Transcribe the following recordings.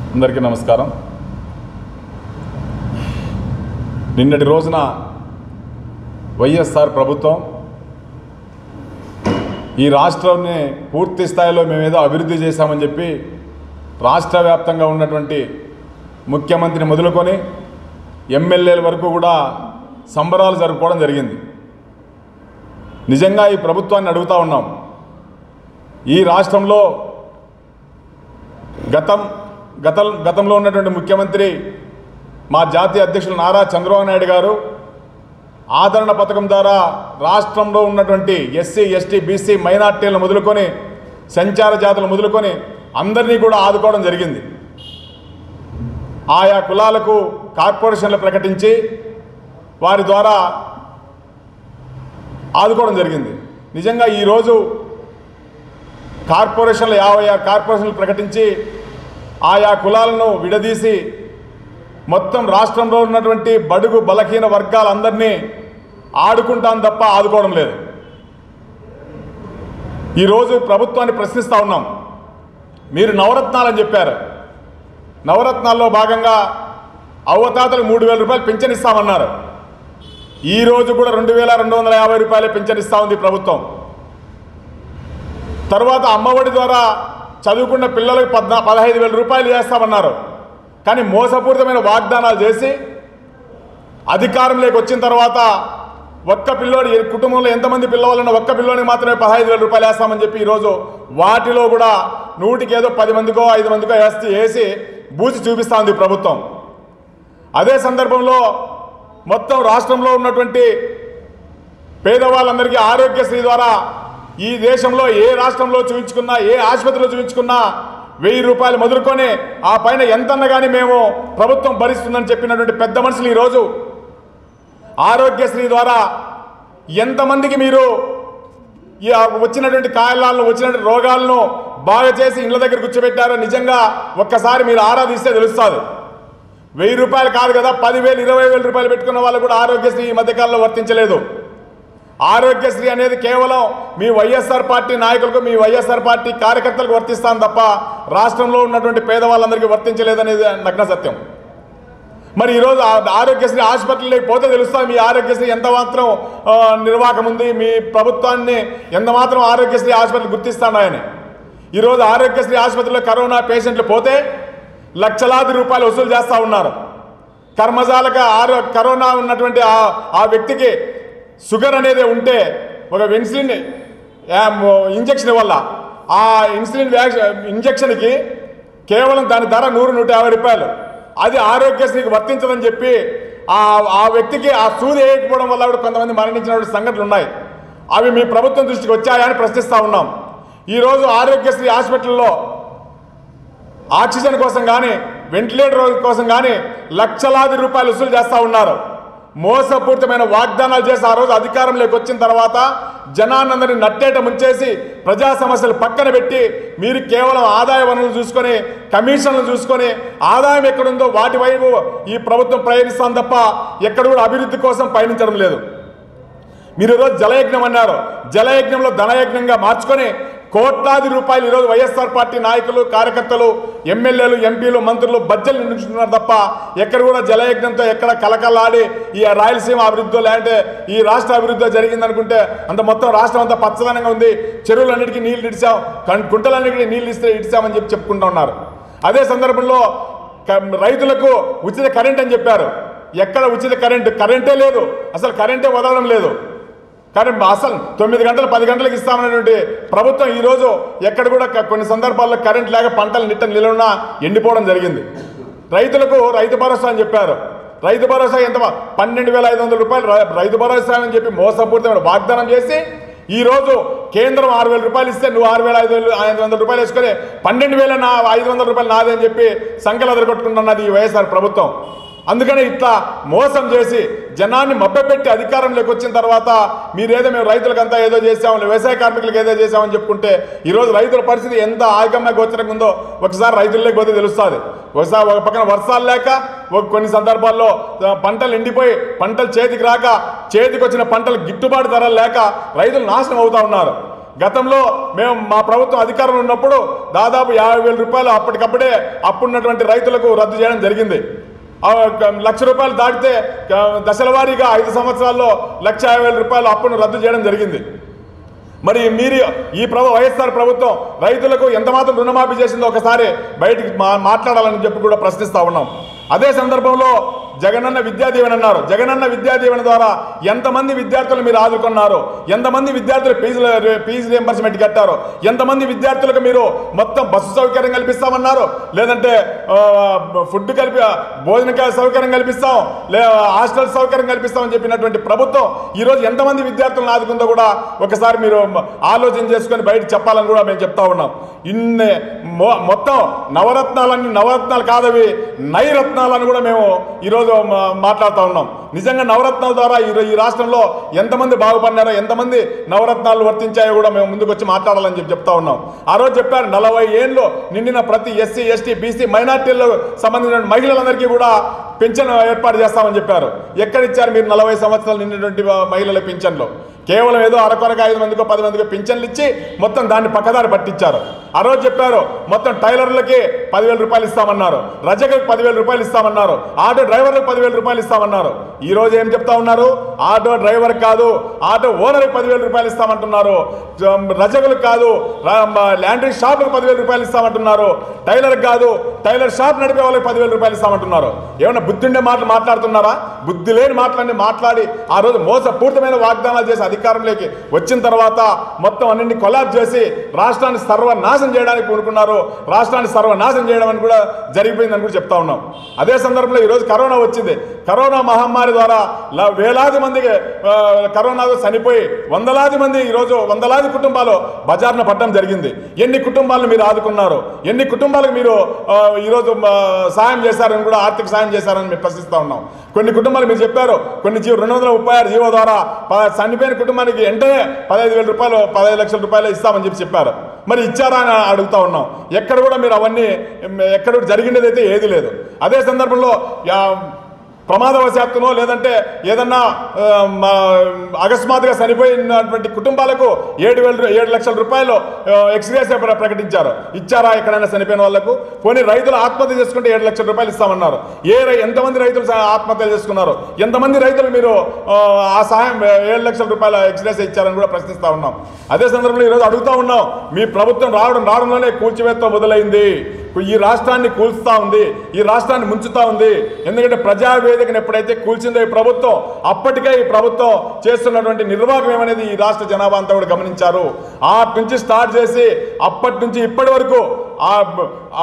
అందరికీ నమస్కారం నిన్నటి రోజున వైఎస్ఆర్ ప్రభుత్వం ఈ రాష్ట్రాన్ని పూర్తి స్థాయిలో మేమేదో అభివృద్ధి చేశామని చెప్పి రాష్ట్ర వ్యాప్తంగా ఉన్నటువంటి ముఖ్యమంత్రిని మొదలుకొని ఎమ్మెల్యేల వరకు కూడా సంబరాలు జరుపుకోవడం జరిగింది నిజంగా ఈ ప్రభుత్వాన్ని అడుగుతా ఉన్నాం ఈ రాష్ట్రంలో గతం గత గతంలో ఉన్నటువంటి ముఖ్యమంత్రి మా జాతీయ అధ్యక్షులు నారా చంద్రబాబు నాయుడు గారు ఆదరణ పథకం ద్వారా రాష్ట్రంలో ఉన్నటువంటి ఎస్సీ ఎస్టీ బీసీ మైనార్టీలను మొదలుకొని సంచార జాతులు మొదలుకొని అందరినీ కూడా ఆదుకోవడం జరిగింది ఆయా కులాలకు కార్పొరేషన్లు ప్రకటించి వారి ద్వారా ఆదుకోవడం జరిగింది నిజంగా ఈరోజు కార్పొరేషన్లు యాభై ఆరు కార్పొరేషన్లు ప్రకటించి ఆయా కులాలను విడదీసి మొత్తం రాష్ట్రంలో ఉన్నటువంటి బడుగు బలహీన వర్గాలందరినీ ఆడుకుంటాం తప్ప ఆదుకోవడం లేదు ఈరోజు ప్రభుత్వాన్ని ప్రశ్నిస్తూ ఉన్నాం మీరు నవరత్నాలని చెప్పారు నవరత్నాల్లో భాగంగా అవ్వతాతలు మూడు వేల రూపాయలు పింఛన్ ఇస్తామన్నారు ఈ రోజు కూడా రెండు వేల రెండు వందల యాభై రూపాయలే పింఛన్ ఇస్తా ఉంది ప్రభుత్వం తర్వాత అమ్మఒడి ద్వారా చదువుకున్న పిల్లలకు పద్నా పదహైదు వేల రూపాయలు చేస్తామన్నారు కానీ మోసపూరితమైన వాగ్దానాలు చేసి అధికారంలోకి వచ్చిన తర్వాత ఒక్క పిల్లోడి కుటుంబంలో ఎంతమంది పిల్లవాళ్ళన్నా ఒక్క పిల్లోనికి మాత్రమే పదహైదు వేల రూపాయలు వేస్తామని చెప్పి ఈరోజు వాటిలో కూడా నూటికి ఏదో పది మందికో ఐదు మందికో వేస్తే వేసి బూచి చూపిస్తూ ఉంది ప్రభుత్వం అదే సందర్భంలో మొత్తం రాష్ట్రంలో ఉన్నటువంటి పేదవాళ్ళందరికీ ఆరోగ్యశ్రీ ద్వారా ఈ దేశంలో ఏ రాష్ట్రంలో చూపించుకున్నా ఏ ఆసుపత్రిలో చూపించుకున్నా వెయ్యి రూపాయలు మొదలుకొని ఆ పైన ఎంతన్న కానీ మేము ప్రభుత్వం భరిస్తుందని చెప్పినటువంటి పెద్ద మనుషులు ఈరోజు ఆరోగ్యశ్రీ ద్వారా ఎంతమందికి మీరు ఈ ఆ వచ్చినటువంటి కాయలాలను వచ్చినటువంటి రోగాలను బాగా చేసి ఇళ్ళ దగ్గర కూర్చోబెట్టారో నిజంగా ఒక్కసారి మీరు ఆరాధిస్తే తెలుస్తుంది వెయ్యి రూపాయలు కాదు కదా పదివేలు ఇరవై వేల రూపాయలు పెట్టుకున్న వాళ్ళు కూడా ఆరోగ్యశ్రీ ఈ మధ్యకాలంలో వర్తించలేదు ఆరోగ్యశ్రీ అనేది కేవలం మీ వైఎస్ఆర్ పార్టీ నాయకులకు మీ వైఎస్ఆర్ పార్టీ కార్యకర్తలకు వర్తిస్తాను తప్ప రాష్ట్రంలో ఉన్నటువంటి పేదవాళ్ళందరికీ వర్తించలేదనేది నగ్న సత్యం మరి ఈరోజు ఆ- ఆరోగ్యశ్రీ హాస్పిటల్లోకి పోతే తెలుస్తుంది మీ ఆరోగ్యశ్రీ ఎంత మాత్రం ఆ, నిర్వాహకం ఉంది మీ ప్రభుత్వాన్ని ఎంత మాత్రం ఆరోగ్యశ్రీ హాస్పిటల్ గుర్తిస్తున్నాయని ఈరోజు ఆరోగ్యశ్రీ ఆసుపత్రిలో కరోనా పేషెంట్లు పోతే లక్షలాది రూపాయలు వసూలు చేస్తూ ఉన్నారు కర్మజాలక ఆరో కరోనా ఉన్నటువంటి ఆ ఆ వ్యక్తికి షుగర్ అనేది ఉంటే ఒక ఇన్సులిన్ ఇంజక్షన్ వల్ల ఆ ఇన్సులిన్ వ్యాక్సిన్ ఇంజక్షన్కి కేవలం దాని ధర నూరు నూట యాభై రూపాయలు అది ఆరోగ్యశ్రీకి వర్తించదని చెప్పి ఆ ఆ వ్యక్తికి ఆ సూది వేయకపోవడం వల్ల కూడా కొంతమంది మరణించినటువంటి సంఘటనలు ఉన్నాయి అవి మీ ప్రభుత్వం దృష్టికి వచ్చాయా అని ప్రశ్నిస్తూ ఉన్నాం ఈరోజు ఆరోగ్యశ్రీ హాస్పిటల్లో ఆక్సిజన్ కోసం కానీ వెంటిలేటర్ కోసం కానీ లక్షలాది రూపాయలు వసూలు చేస్తూ ఉన్నారు మోసపూరితమైన వాగ్దానాలు చేసి ఆ రోజు అధికారంలోకి వచ్చిన తర్వాత జనానందరిని నట్టేట ముంచేసి ప్రజా సమస్యలు పక్కన పెట్టి మీరు కేవలం ఆదాయ వనరులు చూసుకొని కమిషన్లు చూసుకొని ఆదాయం ఎక్కడుందో వాటి వైపు ఈ ప్రభుత్వం ప్రయాణిస్తాం తప్ప ఎక్కడ కూడా అభివృద్ధి కోసం పయనించడం లేదు మీరు ఈరోజు జలయజ్ఞం అన్నారు జలయజ్ఞంలో ధనయజ్ఞంగా మార్చుకొని కోట్లాది రూపాయలు ఈరోజు వైఎస్ఆర్ పార్టీ నాయకులు కార్యకర్తలు ఎమ్మెల్యేలు ఎంపీలు మంత్రులు బడ్జెలు నిర్మించుకున్నారు తప్ప ఎక్కడ కూడా జలయజ్ఞంతో ఎక్కడ కలకలాడి ఈ రాయలసీమ అభివృద్ధి లేదంటే ఈ రాష్ట్ర అభివృద్ధి జరిగిందనుకుంటే అంత మొత్తం రాష్ట్రం అంతా పచ్చదనంగా ఉంది చెరువులన్నిటికీ నీళ్లు ఇడిచాం కం- గుంటలన్నిటికీ నీళ్లు ఇస్తే ఇడిచామని చెప్పి చెప్పుకుంటూ ఉన్నారు అదే సందర్భంలో క- రైతులకు ఉచిత కరెంట్ అని చెప్పారు ఎక్కడ ఉచిత కరెంటు కరెంటే లేదు అసలు కరెంటే వదలడం లేదు కానీ అసలు తొమ్మిది గంటలు పది గంటలకు ఇస్తామనేటువంటి ప్రభుత్వం ఈరోజు ఎక్కడ కూడా క- కొన్ని సందర్భాల్లో కరెంట్ లేక పంటలు నిట్ట నిలువున ఎండిపోవడం జరిగింది రైతులకు రైతు భరోసా అని చెప్పారు రైతు భరోసా ఎంత పన్నెండు వేల ఐదు వందల రూపాయలు రై- రైతు భరోసా అని చెప్పి మోసపూరితమైన వాగ్దానం చేసి ఈ రోజు కేంద్రం ఆరు వేల రూపాయలు ఇస్తే నువ్వు ఆరు వేల ఐదు వేలు ఐదు వందల రూపాయలు వేసుకొని పన్నెండు వేల నా ఐదు వందల రూపాయలు నాదే అని చెప్పి సంఖ్యలు ఎదుర్కొట్టుకుంటున్నది ఈ వైఎస్ఆర్ ప్రభుత్వం అందుకని ఇట్లా మోసం చేసి జనాన్ని మభ్యపెట్టి అధికారంలోకి వచ్చిన తర్వాత మీరేదో మేము రైతులకంతా ఏదో చేసాము వ్యవసాయ కార్మికులకు ఏదో చేసామని చెప్పుకుంటే ఈరోజు రైతుల పరిస్థితి ఎంత ఆగమ్య గోచరంగా ఉందో ఒకసారి రైతుల్లోకి పోతే తెలుస్తుంది ఒకసారి ఒక పక్కన వర్షాలు లేక ఒక కొన్ని సందర్భాల్లో ఆ, పంటలు ఎండిపోయి పంటలు చేతికి రాక చేతికి వచ్చిన పంటలు గిట్టుబాటు ధరలు లేక రైతులు నాశనం అవుతా ఉన్నారు గతంలో మేము మా ప్రభుత్వం అధికారంలో ఉన్నప్పుడు దాదాపు యాభై వేల రూపాయలు అప్పటికప్పుడే అప్పుడున్నటువంటి రైతులకు రద్దు చేయడం జరిగింది ఆ, క- లక్ష రూపాయలు దాటితే క- దశల వారీగా ఐదు సంవత్సరాల్లో లక్ష యాభై వేల రూపాయలు అప్పును రద్దు చేయడం జరిగింది మరి మీరు ఈ ప్రభు వైఎస్ఆర్ ప్రభుత్వం రైతులకు ఎంత మాత్రం రుణమాఫీ చేసిందో ఒకసారి బయటికి మా మాట్లాడాలని చెప్పి కూడా ప్రశ్నిస్తా ఉన్నాం అదే సందర్భంలో జగనన్న విద్యా దీవెన అన్నారు జగనన్న విద్యా దీవెన ద్వారా ఎంతమంది విద్యార్థులు మీరు ఆదుకున్నారు ఎంతమంది విద్యార్థులు ఫీజు ఫీజు రియంబర్స్మెంట్ కట్టారు ఎంతమంది విద్యార్థులకు మీరు మొత్తం బస్సు సౌకర్యం కల్పిస్తామన్నారు లేదంటే ఆ, ఫుడ్ కలిపి భోజన క- సౌకర్యం కల్పిస్తాం లే హాస్టల్ సౌకర్యం కల్పిస్తామని చెప్పినటువంటి ప్రభుత్వం ఈరోజు ఎంతమంది విద్యార్థులను ఆదుకుందో కూడా ఒకసారి మీరు ఆలోచన చేసుకొని బయట చెప్పాలని కూడా మేము చెప్తా ఉన్నాం ఇన్ని మొ- మొత్తం నవరత్నాలన్నీ నవరత్నాలు కాదవి నైరత్నాలని కూడా మేము ఈరోజు మా- మాట్లాడుతూ ఉన్నాం నిజంగా నవరత్నాల ద్వారా ఈ ఈ రాష్ట్రంలో ఎంతమంది బాగుపడినారో ఎంతమంది నవరత్నాలు వర్తించాయో కూడా మేము ముందుకు వచ్చి మాట్లాడాలని చెప్పి చెప్తా ఉన్నాం ఆ రోజు చెప్పారు నలభై ఏళ్ళు నిండిన ప్రతి ఎస్సీ ఎస్టీ బీసీ మైనార్టీలకు సంబంధించిన మహిళలందరికీ కూడా పింఛన్ ఏర్పాటు చేస్తామని చెప్పారు ఎక్కడిచ్చారు మీరు నలభై సంవత్సరాలు నిండినటువంటి మహిళల పింఛన్లు కేవలం ఏదో అరకొరగా ఐదు మందికో పది మందికో పింఛన్లు ఇచ్చి మొత్తం దాన్ని పక్కదారి పట్టించారు ఆ రోజు చెప్పారు మొత్తం టైలర్లకి పదివేల రూపాయలు ఇస్తామన్నారు రజకకి పదివేల రూపాయలు ఇస్తామన్నారు ఆటో డ్రైవర్లకు పదివేల రూపాయలు ఇస్తామన్నారు ఈ రోజు ఏం చెప్తా ఉన్నారు ఆటో డ్రైవర్ కాదు ఆటో ఓనర్కి పదివేల రూపాయలు ఇస్తామంటున్నారు జం- రజకులకు కాదు రా- మ- ల్యాండ్రీ షాప్లకు పదివేల రూపాయలు ఇస్తామంటున్నారు టైలర్కి కాదు టైలర్ షాప్ నడిపే వాళ్ళకి పదివేల రూపాయలు ఇస్తామంటున్నారు ఏమన్నా బుద్ధి ఉండే మాటలు మాట్లాడుతున్నారా బుద్ధి లేని మాటలన్నీ మాట్లాడి ఆ రోజు మోసపూరితమైన వాగ్దానాలు చేసి అధికారంలోకి వచ్చిన తర్వాత మొత్తం అన్నింటినీ కొలాబ్ చేసి రాష్ట్రాన్ని సర్వనాశనం చేయడానికి పూనుకున్నారు రాష్ట్రాన్ని సర్వనాశనం చేయడం అని కూడా జరిగిపోయిందని కూడా చెప్తా ఉన్నాం అదే సందర్భంలో ఈరోజు కరోనా వచ్చింది కరోనా మహమ్మారి ద్వారా ల- వేలాది మందికి ఆ, కరోనాతో చనిపోయి వందలాది మంది ఈరోజు వందలాది కుటుంబాలు బజార్న పడడం జరిగింది ఎన్ని కుటుంబాలను మీరు ఆదుకున్నారు ఎన్ని కుటుంబాలకు మీరు ఆ, ఈరోజు ఆ, సాయం చేశారని కూడా ఆర్థిక సాయం చేశారని మేము ప్రశ్నిస్తా ఉన్నాం కొన్ని కుటుంబాలు మీరు చెప్పారు కొన్ని జీవో రెండు వందల ముప్పై ఆరు జీవో ద్వారా ప- చనిపోయిన కుటుంబానికి వెంటనే పదహైదు వేల రూపాయలు పదహైదు లక్షల రూపాయలు ఇస్తామని చెప్పి చెప్పారు మరి ఇచ్చారా అని అడుగుతా ఉన్నాం ఎక్కడ కూడా మీరు అవన్నీ ఎం, ఎక్కడ కూడా జరిగినది అయితే ఏది లేదు అదే సందర్భంలో యా- ప్రమాదవశాత్తునో లేదంటే ఏదన్నా ఆ, మా, అకస్మాత్తుగా చనిపోయినటువంటి కుటుంబాలకు ఏడు వేల ఏడు లక్షల రూపాయలు ఎక్స్గ్రేస్ ప్రకటించారు ఇచ్చారా ఎక్కడైనా చనిపోయిన వాళ్ళకు పోనీ రైతులు ఆత్మహత్య చేసుకుంటే ఏడు లక్షల రూపాయలు ఇస్తామన్నారు ఏ రై- ఎంతమంది రైతులు సా- ఆత్మహత్యలు చేసుకున్నారు ఎంతమంది రైతులు మీరు ఆ, ఆ సహాయం ఏడు లక్షల రూపాయల ఎక్స్గ్రేస్ ఇచ్చారని కూడా ప్రశ్నిస్తా ఉన్నాం అదే సందర్భంలో ఈరోజు అడుగుతా ఉన్నాం మీ ప్రభుత్వం రావడం రావడంలోనే కూల్చివేత్త మొదలైంది ఈ రాష్ట్రాన్ని కూల్స్తా ఉంది ఈ రాష్ట్రాన్ని ముంచుతా ఉంది ఎందుకంటే ప్రజావేదికను ఎప్పుడైతే కూల్చిందో ఈ ప్రభుత్వం అప్పటికే ఈ ప్రభుత్వం చేస్తున్నటువంటి నిర్వాహకం ఏమనేది ఈ రాష్ట్ర జనాభా అంతా కూడా గమనించారు ఆ నుంచి స్టార్ట్ చేసి అప్పటి నుంచి ఇప్పటి వరకు ఆ ఆ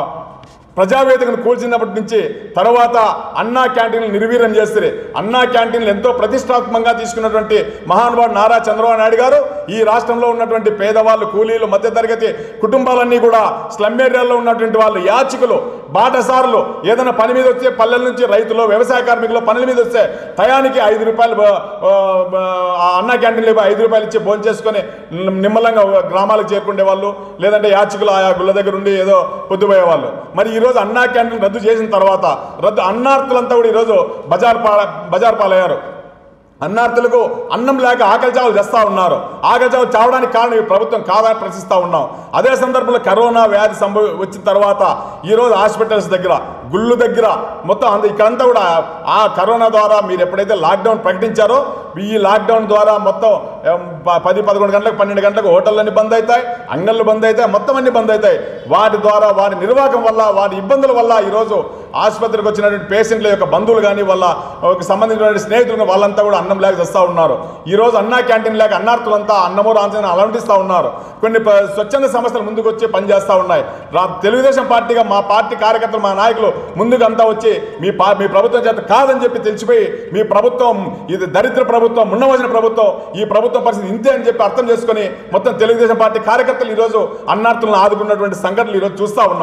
ప్రజావేదికను కూల్చినప్పటి నుంచి తర్వాత అన్నా క్యాంటీన్లు నిర్వీర్యం చేస్తారు అన్నా క్యాంటీన్లు ఎంతో ప్రతిష్టాత్మకంగా తీసుకున్నటువంటి మహానుభావుడు నారా చంద్రబాబు నాయుడు గారు ఈ రాష్ట్రంలో ఉన్నటువంటి పేదవాళ్ళు కూలీలు మధ్యతరగతి కుటుంబాలన్నీ కూడా స్లమ్ ఏరియాల్లో ఉన్నటువంటి వాళ్ళు యాచకులు బాటసారులు ఏదైనా పని మీద వచ్చే పల్లెల నుంచి రైతులు వ్యవసాయ కార్మికులు పనుల మీద వస్తే టయానికి ఐదు రూపాయలు బ- ఆ, బ- ఆ అన్నా క్యాంటీన్లు ఇవ్వ- ఐదు రూపాయలు ఇచ్చి భోజనం చేసుకొని నిమ్- నిమ్మలంగా గ్రామాలకు చేరుకునే వాళ్ళు లేదంటే యాచకులు ఆయా గుళ్ళ దగ్గర ఉండి ఏదో పొద్దుపోయే వాళ్ళు మరి ఈరోజు అన్నా క్యాంటీన్ రద్దు చేసిన తర్వాత రద్దు అన్నార్థులంతా కూడా ఈరోజు బజార్ పాల బజార్ పాలయ్యారు అన్నార్థులకు అన్నం లేక ఆకలి చావులు చేస్తూ ఉన్నారు ఆకలి చావులు చావడానికి కారణం ఈ ప్రభుత్వం కాదని ప్రశ్నిస్తూ ఉన్నాం అదే సందర్భంలో కరోనా వ్యాధి సంభవి వచ్చిన తర్వాత ఈరోజు హాస్పిటల్స్ దగ్గర గుళ్ళు దగ్గర మొత్తం అంత ఇక్కడంతా కూడా ఆ కరోనా ద్వారా మీరు ఎప్పుడైతే లాక్డౌన్ ప్రకటించారో ఈ లాక్డౌన్ ద్వారా మొత్తం ఏం, ప- పది పదకొండు గంటలకు పన్నెండు గంటలకు హోటళ్ళన్నీ బంద్ అవుతాయి అంగళ్ళు బంద్ అవుతాయి మొత్తం అన్ని బంద్ అవుతాయి వాటి ద్వారా వారి నిర్వాహకం వల్ల వారి ఇబ్బందుల వల్ల ఈరోజు ఆసుపత్రికి వచ్చినటువంటి పేషెంట్ల యొక్క బంధువులు కానీ వాళ్ళ ఒక సంబంధించినటువంటి స్నేహితులు కానీ వాళ్ళంతా కూడా అన్నం లేక తెస్తూ ఉన్నారు ఈ రోజు అన్నా క్యాంటీన్ లేక అన్నార్థులంతా అన్నమో రాంచని అలంటిస్తూ ఉన్నారు కొన్ని ప- స్వచ్ఛంద సంస్థలు ముందుకు వచ్చి పనిచేస్తూ ఉన్నాయి రా- తెలుగుదేశం పార్టీగా మా పార్టీ కార్యకర్తలు మా నాయకులు ముందుకు అంతా వచ్చి మీ పా మీ ప్రభుత్వం చేత కాదని చెప్పి తెలిసిపోయి మీ ప్రభుత్వం ఇది దరిద్ర ప్రభుత్వం మున్నవసిన ప్రభుత్వం ఈ ప్రభుత్వం పరిస్థితి ఇంతే అని చెప్పి అర్థం చేసుకొని మొత్తం తెలుగుదేశం పార్టీ కార్యకర్తలు ఈరోజు అన్నార్థులను ఆదుకున్నటువంటి సంఘటనలు ఈరోజు చూస్తూ ఉన్నాం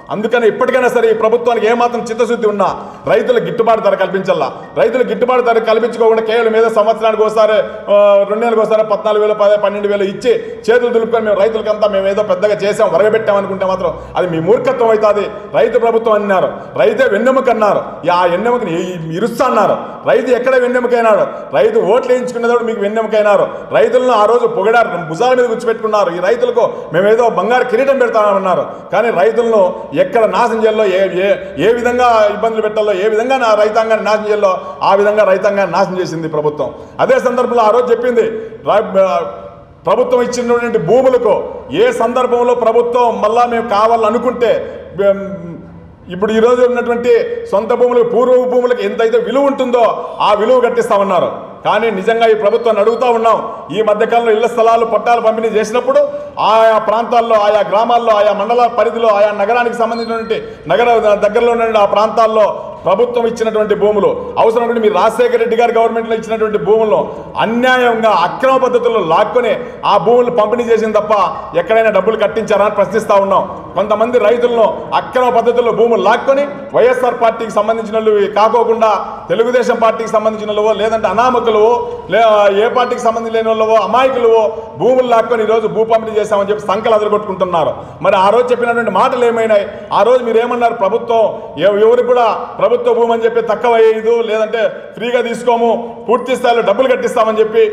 అందుకని ఇప్పటికైనా సరే ఈ ప్రభుత్వానికి ఏమాత్రం చిత్తశుద్ధి ఉన్నా రైతులకు గిట్టుబాటు ధర కల్పించాలా రైతులకు గిట్టుబాటు ధర కల్పించుకోకుండా కేవలం ఏదో సంవత్సరానికి ఒకసారి ఆ, రెండు నెలలకు ఒకసారి పద్నాలుగు వేలు పదే పన్నెండు వేలు ఇచ్చి చేతులు దులుపుకొని మేము రైతులకంతా మేము ఏదో పెద్దగా చేసాం వరగబెట్టాం అనుకుంటే మాత్రం అది మీ మూర్ఖత్వం అవుతుంది రైతు ప్రభుత్వం అన్నారు రైతే వెన్నెముక అన్నారు ఈ ఆ వెన్నెముకని ఈ- ఇరుస్తా అన్నారు రైతు ఎక్కడ వెన్నెముకైనాడు రైతు ఓట్లు వేయించుకునేటప్పుడు మీకు వెన్నెముకైనారు రైతులను ఆ రోజు పొగడారు భుజాల మీద కూర్చోబెట్టుకున్నారు ఈ రైతులకు మేమేదో బంగారు కిరీటం పెడతామన్నారు కానీ రైతులను ఎక్కడ నాశనం చేయాలో ఏ ఏ ఏ విధంగా ఇబ్బందులు పెట్టాలో ఏ విధంగా నా రైతాంగాన్ని నాశనం చేయాలో ఆ విధంగా రైతాంగాన్ని నాశనం చేసింది ప్రభుత్వం అదే సందర్భంలో ఆ రోజు చెప్పింది రా- ప్రభుత్వం ఇచ్చినటువంటి భూములకు ఏ సందర్భంలో ప్రభుత్వం మళ్ళా మేము కావాలనుకుంటే ఉమ్, ఇప్పుడు ఈరోజు ఉన్నటువంటి సొంత భూములకు పూర్వ భూములకు ఎంతైతే విలువ ఉంటుందో ఆ విలువ కట్టిస్తామన్నారు కానీ నిజంగా ఈ ప్రభుత్వాన్ని అడుగుతా ఉన్నాం ఈ మధ్యకాలంలో ఇళ్ల స్థలాలు పట్టాలు పంపిణీ చేసినప్పుడు ఆయా ప్రాంతాల్లో ఆయా గ్రామాల్లో ఆయా మండల పరిధిలో ఆయా నగరానికి సంబంధించినటువంటి నగర దగ్గరలో ఉన్న ఆ ప్రాంతాల్లో ప్రభుత్వం ఇచ్చినటువంటి భూములు అవసరం ఉంటే మీరు రాజశేఖర రెడ్డి గారి గవర్నమెంట్లో ఇచ్చినటువంటి భూములను అన్యాయంగా అక్రమ పద్ధతుల్లో లాక్కొని ఆ భూములు పంపిణీ చేసింది తప్ప ఎక్కడైనా డబ్బులు కట్టించారా అని ప్రశ్నిస్తా ఉన్నాం కొంతమంది రైతులను అక్రమ పద్ధతుల్లో భూములు లాక్కొని వైఎస్ఆర్ పార్టీకి సంబంధించిన వాళ్ళు కాకోకుండా తెలుగుదేశం పార్టీకి సంబంధించిన వాళ్ళవో లేదంటే అనామకులవో లే ఏ పార్టీకి సంబంధించిన లేని వాళ్ళవో అమాయకులవో భూములు లాక్కొని ఈరోజు భూ పంపిణీ చేశామని చెప్పి సంఖ్యలు అదరగొట్టుకుంటున్నారు మరి ఆ రోజు చెప్పినటువంటి మాటలు ఏమైనాయి ఆ రోజు మీరు ఏమన్నారు ప్రభుత్వం ఎవ- ఎవరికి కూడా ప్రభుత్వ భూమి అని చెప్పి తక్కువ అయ్యేది లేదంటే ఫ్రీగా తీసుకోము పూర్తి స్థాయిలో డబ్బులు కట్టిస్తామని చెప్పి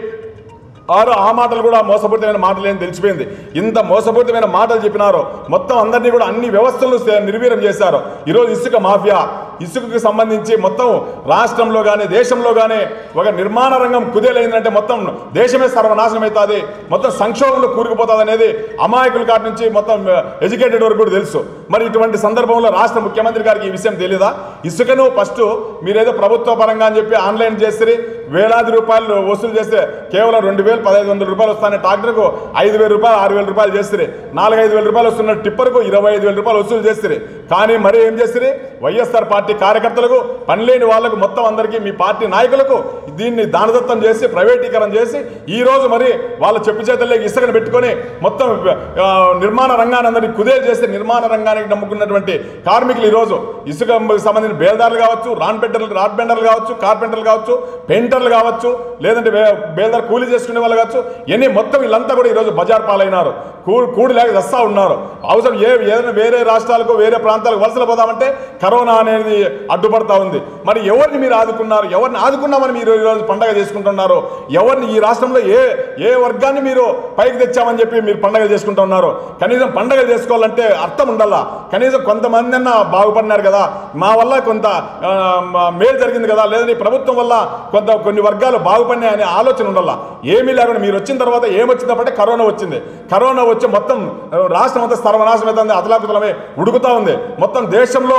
ఆరు ఆ మాటలు కూడా మోసపూరితమైన మాటలు ఏం తెలిసిపోయింది ఇంత మోసపూరితమైన మాటలు చెప్పినారో మొత్తం అందరినీ కూడా అన్ని వ్యవస్థలను సే- నిర్వీర్యం చేశారు ఈరోజు ఇసుక మాఫియా ఇసుకకు సంబంధించి మొత్తం రాష్ట్రంలో కానీ దేశంలో కానీ ఒక నిర్మాణ రంగం కుదేలైందంటే మొత్తం దేశమే సర్వనాశనం అవుతుంది మొత్తం సంక్షోభంలో కూరుకుపోతుంది అనేది అమాయకుల కాటి నుంచి మొత్తం ఎడ్యుకేటెడ్ వరకు కూడా తెలుసు మరి ఇటువంటి సందర్భంలో రాష్ట్ర ముఖ్యమంత్రి గారికి ఈ విషయం తెలియదా ఇసుకను ఫస్ట్ మీరేదో ప్రభుత్వ పరంగా అని చెప్పి ఆన్లైన్ చేస్తే వేలాది రూపాయలు వసూలు చేస్తే కేవలం రెండు వేలు పదహైదు వందల రూపాయలు వస్తానే ట్రాక్టర్కు ఐదు వేల రూపాయలు ఆరు వేల రూపాయలు చేస్తే నాలుగైదు వేల రూపాయలు వస్తున్న టిప్పర్కు ఇరవై ఐదు వేల రూపాయలు వసూలు చేస్తే కానీ మరి ఏం చేస్తే వైఎస్ఆర్ పార్టీ కార్యకర్తలకు పనిలేని వాళ్ళకు మొత్తం అందరికీ మీ పార్టీ నాయకులకు దీన్ని దానదత్తం చేసి ప్రైవేటీకరణ చేసి ఈ రోజు మరి వాళ్ళ చెప్పు చేతుల్లోకి ఇసుకను పెట్టుకొని మొత్తం ఆ, నిర్మాణ రంగాన్ని అందరినీ కుదేలు చేసి నిర్మాణ రంగానికి నమ్ముకున్నటువంటి కార్మికులు ఈరోజు ఇసుక సంబంధించిన బేల్దారులు కావచ్చు రాన్ బెండర్లు రాడ్ బెండర్లు కావచ్చు కార్పెంటర్లు కావచ్చు పెయింటర్లు కావచ్చు లేదంటే బే- బేల్దారు కూలీ చేసుకునే వాళ్ళు కావచ్చు ఇవన్నీ మొత్తం వీళ్ళంతా కూడా ఈరోజు బజార్ పాలైనారు కూ- కూడి లేక వస్తా ఉన్నారు అవసరం ఏ ఏదైనా వేరే రాష్ట్రాలకు వేరే ప్రాంతాలకు వలసలు పోదామంటే కరోనా అనేది అడ్డుపడతా ఉంది మరి ఎవరిని మీరు ఆదుకున్నారు ఎవరిని ఆదుకున్నామని మీరు ఈరోజు పండగ చేసుకుంటున్నారు ఎవరిని ఈ రాష్ట్రంలో ఏ ఏ వర్గాన్ని మీరు పైకి తెచ్చామని చెప్పి మీరు పండగ చేసుకుంటున్నారు కనీసం పండగ చేసుకోవాలంటే అర్థం ఉండాలా కనీసం కొంతమంది అన్న బాగుపడినారు కదా మా వల్ల కొంత ఆ, మా మేలు జరిగింది కదా లేదని ప్రభుత్వం వల్ల కొంత కొన్ని వర్గాలు బాగుపడినాయి అనే ఆలోచన ఉండాలా ఏమీ లేకుండా మీరు వచ్చిన తర్వాత ఏమొచ్చిందంటే కరోనా వచ్చింది కరోనా వచ్చి మొత్తం ఆ, రాష్ట్రం అంతా సర్వనాశనం అవుతుంది అతలాకుతలమే ఉడుకుతా ఉంది మొత్తం దేశంలో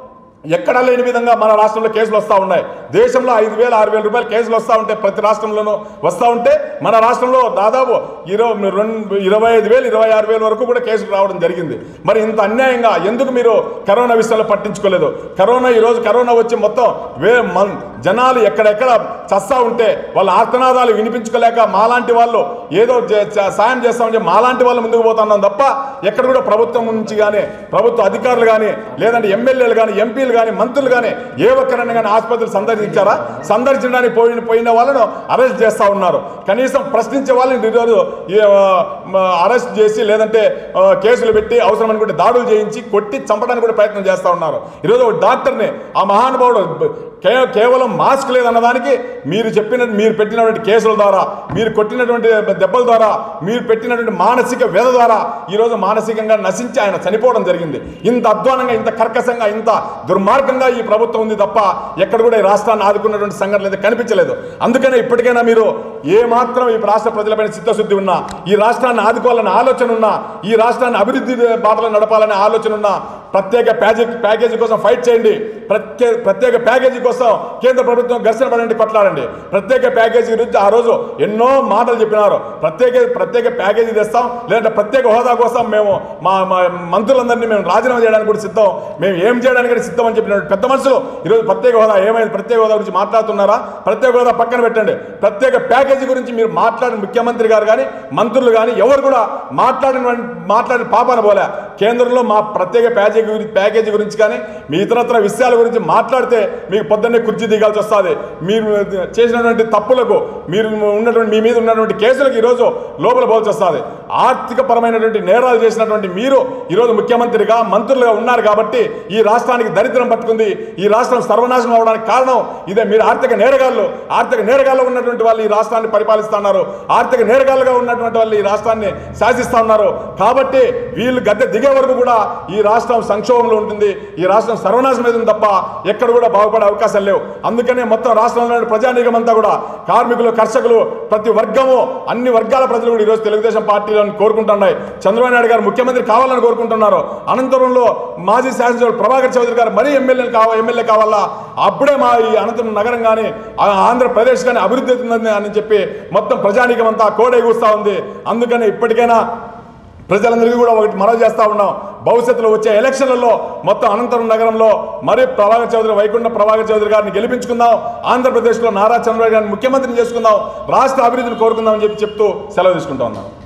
ఎక్కడా లేని విధంగా మన రాష్ట్రంలో కేసులు వస్తూ ఉన్నాయి దేశంలో ఐదు వేల ఆరు వేల రూపాయలు కేసులు వస్తూ ఉంటాయి ప్రతి రాష్ట్రంలోనూ వస్తూ ఉంటే మన రాష్ట్రంలో దాదాపు ఇరవై రెండు ఇరవై ఐదు వేలు ఇరవై ఆరు వేల వరకు కూడా కేసులు రావడం జరిగింది మరి ఇంత అన్యాయంగా ఎందుకు మీరు కరోనా విషయంలో పట్టించుకోలేదు కరోనా ఈరోజు కరోనా వచ్చి మొత్తం వే మన్- జనాలు ఎక్కడెక్కడ చస్తా ఉంటే వాళ్ళ ఆర్తనాదాలు వినిపించుకోలేక మాలాంటి వాళ్ళు ఏదో చే- చ- సాయం చేస్తామని మాలాంటి వాళ్ళు ముందుకు పోతున్నాం తప్ప ఎక్కడ కూడా ప్రభుత్వం నుంచి కానీ ప్రభుత్వ అధికారులు కానీ లేదంటే ఎమ్మెల్యేలు కానీ ఎంపీలు కానీ మంత్రులు కానీ ఏ ఒక్కరైనా కానీ ఆసుపత్రులు సందర్శించారా సందర్శించడానికి పోయిన పోయిన వాళ్ళను అరెస్ట్ చేస్తూ ఉన్నారు కనీసం ప్రశ్నించే వాళ్ళని ఈరోజు ఈ, ఆ, మ, అరెస్ట్ చేసి లేదంటే ఆ, కేసులు పెట్టి అవసరం అనుకుంటే దాడులు చేయించి కొట్టి చంపడానికి కూడా ప్రయత్నం చేస్తూ ఉన్నారు ఈరోజు ఒక డాక్టర్ని ఆ మహానుభావుడు బ- కే కేవలం మాస్క్ లేదన్న దానికి మీరు చెప్పిన మీరు పెట్టినటువంటి కేసుల ద్వారా మీరు కొట్టినటువంటి దెబ్బల ద్వారా మీరు పెట్టినటువంటి మానసిక వ్యధ ద్వారా ఈరోజు మానసికంగా నశించి ఆయన చనిపోవడం జరిగింది ఇంత అధ్వానంగా ఇంత కర్కశంగా ఇంత దుర్మార్గంగా ఈ ప్రభుత్వం ఉంది తప్ప ఎక్కడ కూడా ఈ రాష్ట్రాన్ని ఆదుకున్నటువంటి సంఘటనలు అయితే కనిపించలేదు అందుకనే ఇప్పటికైనా మీరు ఏ మాత్రం ఈ రాష్ట్ర ప్రజలపైన చిత్తశుద్ధి ఉన్నా ఈ రాష్ట్రాన్ని ఆదుకోవాలనే ఆలోచన ఉన్నా ఈ రాష్ట్రాన్ని అభివృద్ధి బాటలో నడపాలనే ఆలోచన ఉన్నా ప్రత్యేక ప్యాకేజీ ప్యాకేజీ కోసం ఫైట్ చేయండి ప్రత్యేక ప్రత్యేక ప్యాకేజీ కోసం కేంద్ర ప్రభుత్వం ఘర్షణ పడండి కొట్లాడండి ప్రత్యేక ప్యాకేజీ గురించి ఆ రోజు ఎన్నో మాటలు చెప్పినారు ప్రత్యేక ప్రత్యేక ప్యాకేజీ తెస్తాం లేదంటే ప్రత్యేక హోదా కోసం మేము మా మా మంత్రులందరినీ మేము రాజీనామా చేయడానికి కూడా సిద్ధం మేము ఏం చేయడానికి కూడా సిద్ధం అని చెప్పిన పెద్ద మనుషులు ఈరోజు ప్రత్యేక హోదా ఏమైంది ప్రత్యేక హోదా గురించి మాట్లాడుతున్నారా ప్రత్యేక హోదా పక్కన పెట్టండి ప్రత్యేక ప్యాకేజీ ప్యాకేజీ గురించి మీరు మాట్లాడిన ముఖ్యమంత్రి గారు కానీ మంత్రులు కానీ ఎవరు కూడా మాట్లాడిన మాట్లాడిన పాపాన పోలే కేంద్రంలో మా ప్రత్యేక ప్యాకేజీ గురించి ప్యాకేజీ గురించి కానీ మీ ఇతరత్ర విషయాల గురించి మాట్లాడితే మీకు పొద్దున్నే కుర్చీ దిగాల్సి వస్తుంది మీరు చేసినటువంటి తప్పులకు మీరు ఉన్నటువంటి మీ మీద ఉన్నటువంటి కేసులకు ఈరోజు లోపల పోల్సి వస్తుంది ఆర్థిక పరమైనటువంటి నేరాలు చేసినటువంటి మీరు ఈరోజు ముఖ్యమంత్రిగా మంత్రులుగా ఉన్నారు కాబట్టి ఈ రాష్ట్రానికి దరిద్రం పట్టుకుంది ఈ రాష్ట్రం సర్వనాశనం అవడానికి కారణం ఇదే మీరు ఆర్థిక నేరగాళ్ళు ఆర్థిక నేరగాళ్ళు ఉన్నటువంటి వాళ్ళు ఈ రాష్ట్రాన్ని పరిపాలిస్తున్నారు ఆర్థిక నేరగాళ్ళుగా ఉన్నటువంటి వాళ్ళు ఈ రాష్ట్రాన్ని శాసిస్తా ఉన్నారు కాబట్టి వీళ్ళు గద్దె దిగే వరకు కూడా ఈ రాష్ట్రం సంక్షోభంలో ఉంటుంది ఈ రాష్ట్రం సర్వనాశనం అవుతుంది తప్ప ఎక్కడ కూడా బాగుపడే అవకాశాలు లేవు అందుకనే మొత్తం రాష్ట్రంలో ప్రజానీకం అంతా కూడా కార్మికులు కర్షకులు ప్రతి వర్గము అన్ని వర్గాల ప్రజలు కూడా ఈరోజు తెలుగుదేశం పార్టీలను కోరుకుంటున్నాయి చంద్రబాబు నాయుడు గారు ముఖ్యమంత్రి కావాలని కోరుకుంటున్నారు అనంతపురంలో మాజీ శాసనసభ్యుడు ప్రభాకర్ చౌదరి గారు మరీ ఎమ్మెల్యేలు కావ ఎమ్మెల్యే కావాలా అప్పుడే మా ఈ అనంతపురం నగరం కానీ ఆంధ్రప్రదేశ్ కానీ అభివృద్ధి అవుతుందని అని చెప్పి మొత్తం ప్రజానీకం అంతా కోడే కూస్తా ఉంది అందుకని ఇప్పటికైనా ప్రజలందరికీ కూడా ఒకటి మనవి చేస్తా ఉన్నాం భవిష్యత్తులో వచ్చే ఎలక్షన్లలో మొత్తం అనంతపురం నగరంలో మరి ప్రభాకర్ చౌదరి వైకుంఠ ప్రభాకర్ చౌదరి గారిని గెలిపించుకుందాం ఆంధ్రప్రదేశ్లో నారా చంద్రబాబు గారిని ముఖ్యమంత్రిని చేసుకుందాం రాష్ట్ర అభివృద్ధిని కోరుకుందాం అని చెప్పి చెప్తూ సెలవు తీసుకుంటా ఉన్నాం